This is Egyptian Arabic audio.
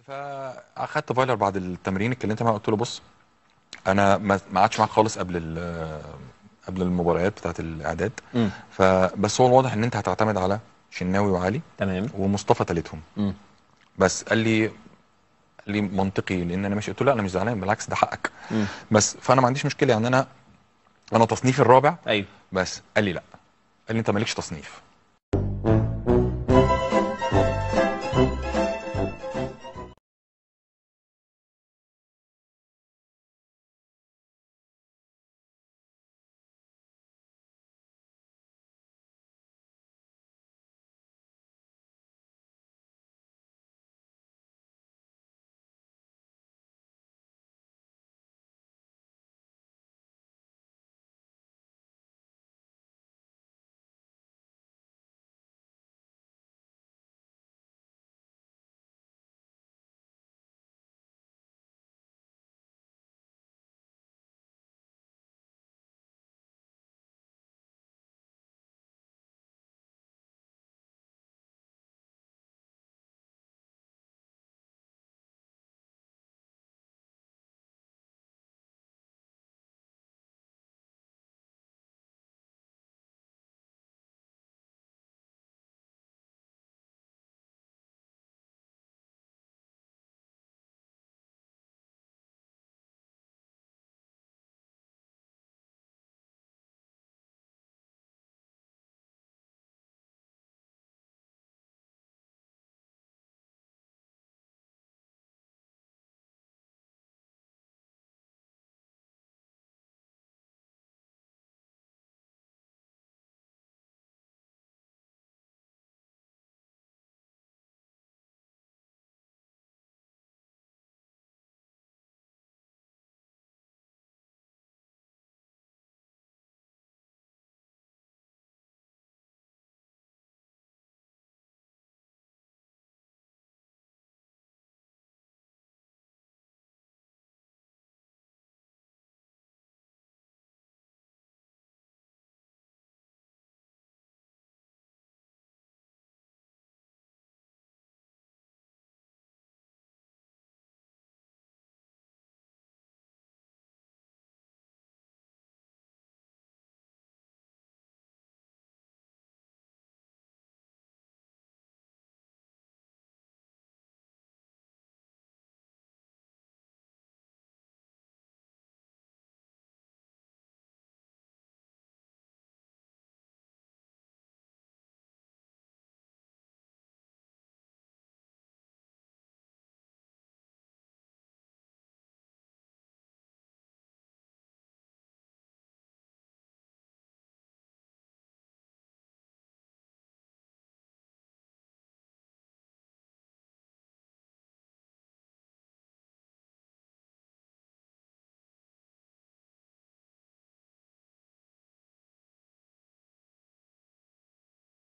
فاخدت فايلر بعد التمرين اتكلمت معاه قلت له بص انا ما ما قعدتش معاك خالص قبل ال- قبل المباريات بتاعت الاعداد مم. فبس هو الواضح ان انت هتعتمد على شناوي وعلي تمام ومصطفى تالتهم مم. بس قال لي قال لي منطقي لان انا ماشي قلت له لا انا مش زعلان بالعكس ده حقك مم. بس فانا ما عنديش مشكله يعني انا انا تصنيفي الرابع ايوه بس قال لي لا قال لي انت مالكش تصنيف